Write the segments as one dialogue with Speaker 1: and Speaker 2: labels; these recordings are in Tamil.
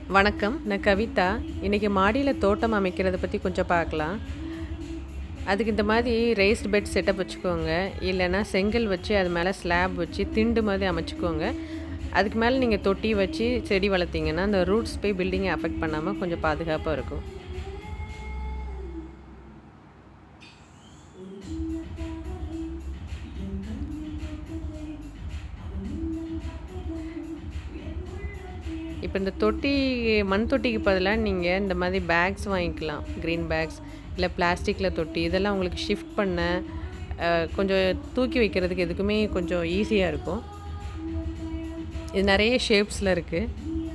Speaker 1: வணக்கம் நான் கவிதா இன்றைக்கி மாடியில் தோட்டம் அமைக்கிறத பற்றி கொஞ்சம் பார்க்கலாம் அதுக்கு இந்த மாதிரி ரேஸ்ட் பெட் செட்டப் வச்சுக்கோங்க இல்லைன்னா செங்கல் வச்சு அது மேலே ஸ்லாப் வச்சு திண்டு மாதிரி அமைச்சுக்கோங்க அதுக்கு மேலே நீங்கள் தொட்டி வச்சு செடி வளர்த்தீங்கன்னா அந்த ரூட்ஸ் போய் பில்டிங்கை அஃபெக்ட் பண்ணாமல் கொஞ்சம் பாதுகாப்பாக இருக்கும் இப்போ இந்த தொட்டி மண் தொட்டிக்கு பதிலாக நீங்கள் இந்த மாதிரி பேக்ஸ் வாங்கிக்கலாம் க்ரீன் பேக்ஸ் இல்லை பிளாஸ்டிக்கில் தொட்டி இதெல்லாம் உங்களுக்கு ஷிஃப்ட் பண்ண அஹ், கொஞ்சம் தூக்கி வைக்கிறதுக்கு எதுக்குமே கொஞ்சம் ஈஸியாக இருக்கும் இது நிறைய ஷேப்ஸில் இருக்குது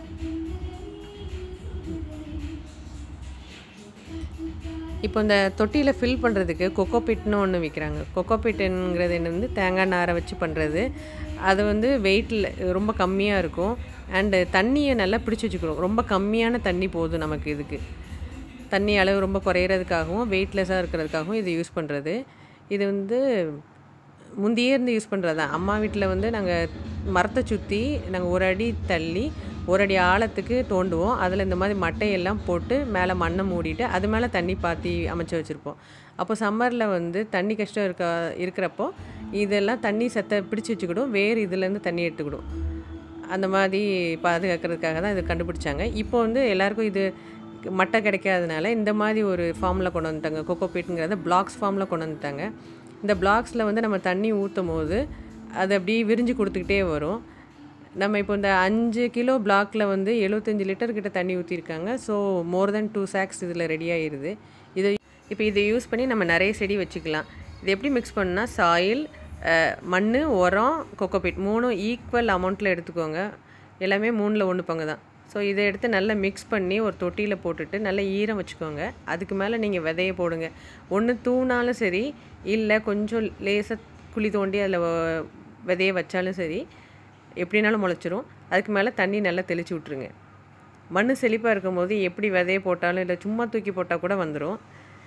Speaker 1: இப்போ இந்த தொட்டியில் ஃபில் பண்ணுறதுக்கு கொக்கோபிட்னு ஒன்று விற்கிறாங்க கொக்கோபிட்டுங்கிறது என்ன வந்து தேங்காய் நாரை வச்சு பண்ணுறது அது வந்து வெயிட்டில் ரொம்ப கம்மியாக இருக்கும் அண்டு தண்ணியை நல்லா பிடிச்சி வச்சுக்கணும் ரொம்ப கம்மியான தண்ணி போதும் நமக்கு இதுக்கு தண்ணி அளவு ரொம்ப குறையிறதுக்காகவும் வெயிட்லெஸ்ஸாக இருக்கிறதுக்காகவும் இது யூஸ் பண்ணுறது இது வந்து முந்தையே இருந்து யூஸ் பண்ணுறது தான் அம்மா வீட்டில் வந்து நாங்கள் மரத்தை சுற்றி நாங்கள் ஒரு அடி தள்ளி ஒரு அடி ஆழத்துக்கு தோண்டுவோம் அதில் இந்த மாதிரி மட்டையெல்லாம் போட்டு மேலே மண்ணை மூடிட்டு அது மேலே தண்ணி பாத்தி அமைச்சு வச்சுருப்போம் அப்போ சம்மரில் வந்து தண்ணி கஷ்டம் இருக்க இருக்கிறப்போ இதெல்லாம் தண்ணி சத்தை பிடிச்சி வச்சுக்கிடும் வேறு இதுலேருந்து தண்ணி எடுத்துக்கிடும் அந்த மாதிரி பாதுகாக்கிறதுக்காக தான் இது கண்டுபிடிச்சாங்க இப்போ வந்து எல்லாருக்கும் இது மட்டை கிடைக்காதனால இந்த மாதிரி ஒரு ஃபார்மில் கொண்டு வந்துட்டாங்க கோகோபீட்டுங்கிறத பிளாக்ஸ் ஃபார்மில் கொண்டு வந்துட்டாங்க இந்த பிளாக்ஸில் வந்து நம்ம தண்ணி ஊற்றும் போது அது அப்படியே விரிஞ்சு கொடுத்துக்கிட்டே வரும் நம்ம இப்போ இந்த அஞ்சு கிலோ பிளாக்ல வந்து எழுபத்தஞ்சு லிட்டர் கிட்ட தண்ணி ஊற்றிருக்காங்க so more than two sacks இதில் ரெடி ஆகிடுது இதை இப்போ இதை யூஸ் பண்ணி நம்ம நிறைய செடி வச்சுக்கலாம் இது எப்படி மிக்ஸ் பண்ணால் சாயில் மண் உரம் கொக்கோபீட் மூணும் ஈக்குவல் அமௌண்ட்டில் எடுத்துக்கோங்க எல்லாமே மூணில் ஒன்று பங்கு தான் ஸோ இதை எடுத்து நல்லா மிக்ஸ் பண்ணி ஒரு தொட்டியில் போட்டுட்டு நல்லா ஈரம் வச்சுக்கோங்க அதுக்கு மேலே நீங்கள் விதைய போடுங்க ஒன்று தூணாலும் சரி இல்லை கொஞ்சம் லேசாக குழி தோண்டி அதில் விதைய வச்சாலும் சரி எப்படினாலும் முளைச்சிரும் அதுக்கு மேலே தண்ணி நல்லா தெளித்து விட்ருங்க மண் செழிப்பாக இருக்கும்போது எப்படி விதைய போட்டாலும் இல்லை சும்மா தூக்கி போட்டால் கூட வந்துடும்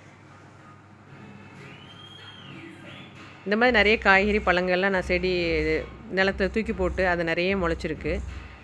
Speaker 1: இந்த மாதிரி நிறைய காய்கறி பழங்கள்லாம் நான் செடி நிலத்துல தூக்கி போட்டு அது நிறைய முளைச்சிருக்கு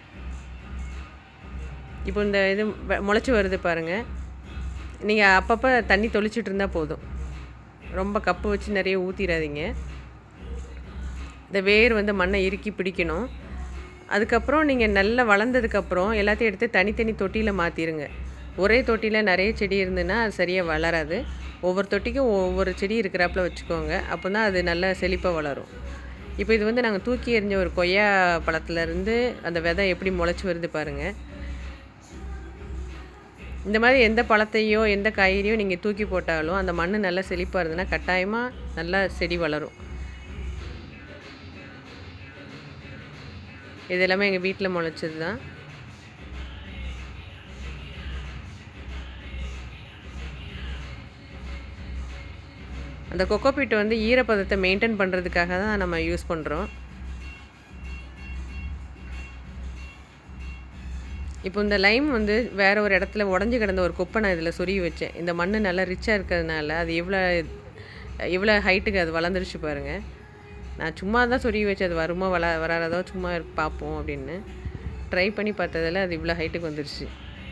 Speaker 1: இப்போ இந்த இது வ- முளைச்சி வருது பாருங்கள் நீங்கள் அப்பப்போ தண்ணி தொளிச்சிட்டு இருந்தால் போதும் ரொம்ப கப்பு வச்சு நிறைய ஊற்றிடாதீங்க இந்த வேர் வந்து மண்ணை இறுக்கி பிடிக்கணும் அதுக்கப்புறம் நீங்கள் நல்லா வளர்ந்ததுக்கப்புறம் எல்லாத்தையும் எடுத்து தனித்தனி தொட்டியில் மாற்றிடுங்க ஒரே தொட்டியில் நிறைய செடி இருந்ததுன்னா அது சரியாக வளராது ஒவ்வொரு தொட்டிக்கும் ஒவ்வொரு செடி இருக்கிறாப்புல வச்சுக்கோங்க அப்போ தான் அது நல்லா செழிப்பாக வளரும் இப்போ இது வந்து நாங்கள் தூக்கி எறிஞ்ச ஒரு கொய்யா பழத்துலேருந்து அந்த விதை எப்படி முளைச்சி வருது பாருங்கள் இந்த மாதிரி எந்த பழத்தையோ எந்த காய்கறியோ நீங்கள் தூக்கி போட்டாலும் அந்த மண் நல்லா செழிப்பாக இருந்ததுன்னா கட்டாயமாக நல்லா செடி வளரும் இது எல்லாமே எங்கள் வீட்டில் முளைச்சது தான் அந்த கொக்கோபீட் வந்து ஈரப்பதத்தை மெயின்டைன் பண்ணுறதுக்காக தான் நம்ம யூஸ் பண்ணுறோம் இப்போ இந்த லைம் வந்து வேற ஒரு இடத்துல உடஞ்சி கிடந்த ஒரு குப்பை நான் இதில் சொருகி வச்சேன் இந்த மண் நல்லா ரிச்சாக இருக்கிறதுனால அது எவ்வளோ எவ்வளோ ஹைட்டுக்கு அது வளர்ந்துருச்சு பாருங்க நான் சும்மா தான் சொருகி வச்சு அது வருமோ வள வராதோ சும்மா இரு- பார்ப்போம் அப்படின்னு ட்ரை பண்ணி பார்த்ததில் அது இவ்வளோ ஹைட்டுக்கு வந்துருச்சு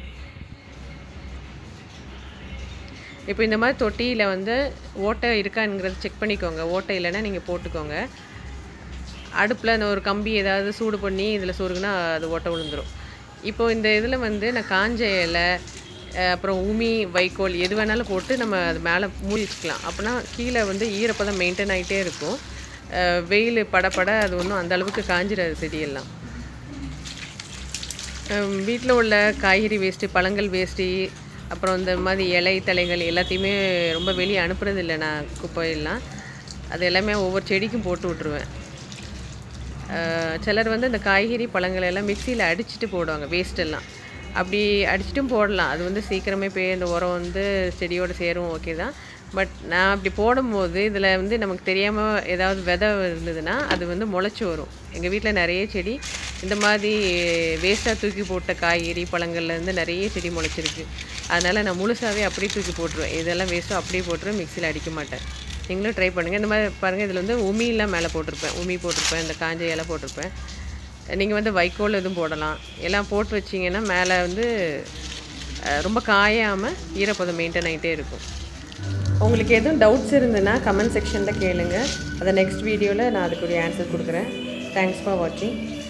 Speaker 1: இப்போ இந்த மாதிரி தொட்டியில் வந்து ஓட்டை இருக்காங்கிறத செக் பண்ணிக்கோங்க ஓட்டை இல்லைன்னா நீங்கள் போட்டுக்கோங்க அடுப்பில் அந்த ஒரு கம்பி ஏதாவது சூடு பண்ணி இதில் சொருகுனா அது ஓட்டை விழுந்துரும் இப்போ இந்த இதில் வந்து நான் காஞ்ச இலை அஹ், அப்புறம் உமி வைக்கோல் எது வேணாலும் போட்டு நம்ம அது மேலே மூடி வச்சுக்கலாம் அப்போனா கீழே வந்து ஈரப்பதம் மெயின்டைன் ஆகிட்டே இருக்கும் அஹ், வெயில் படப்பட அது ஒன்றும் அந்த அளவுக்கு காஞ்சிடாது செடியெல்லாம் வீட்டில் உள்ள காய்கறி வேஸ்ட்டு பழங்கள் வேஸ்ட்டு அப்புறம் இந்த மாதிரி இலை தலைகள் எல்லாத்தையுமே ரொம்ப வெளியே அனுப்புறது இல்லை நான் குப்பையெல்லாம் அது எல்லாமே ஒவ்வொரு செடிக்கும் போட்டு விட்ருவேன் அஹ் சிலர் வந்து இந்த காய்கறி பழங்களை எல்லாம் மிக்சியில் அடிச்சுட்டு போடுவாங்க waste எல்லாம் அப்படி அடிச்சிட்டும் போடலாம் அது வந்து சீக்கிரமே போய் அந்த உரம் வந்து செடியோட சேரும் ஓகே தான் பட் நான் அப்படி போடும்போது இதில் வந்து நமக்கு தெரியாமல் ஏதாவது விதை இருந்ததுன்னா அது வந்து முளைச்சி வரும் எங்கள் வீட்டில் நிறைய செடி இந்த மாதிரி வேஸ்ட்டாக தூக்கி போட்ட காய்கறி பழங்கள்லேருந்து நிறைய செடி முளைச்சிருக்கு அதனால் நான் முழுசாகவே அப்படியே தூக்கி போட்டுருவேன் இதெல்லாம் வேஸ்ட்டாக அப்படியே போட்டுருவேன் மிக்சியில் அடிக்க மாட்டேன் நீங்களும் ட்ரை பண்ணுங்கள் இந்த மாதிரி பாருங்கள் இதில் வந்து உமியெல்லாம் மேலே போட்டிருப்பேன் உமி போட்டிருப்பேன் இந்த காஞ்ச இலை போட்டிருப்பேன் நீங்கள் வந்து வைக்கோல் எதுவும் போடலாம் எல்லாம் போட்டு வச்சிங்கன்னா மேலே வந்து அஹ், ரொம்ப காயாமல் ஈரப்பதம் மெயின்டைன் ஆகிட்டே இருக்கும் உங்களுக்கு எதுவும் டவுட்ஸ் இருந்ததுன்னா கமெண்ட் செக்ஷனில் கேளுங்க அதை நெக்ஸ்ட் வீடியோவில் நான் அதுக்குரிய ஆன்சர் கொடுக்குறேன் தேங்க்ஸ் ஃபார் வாட்சிங்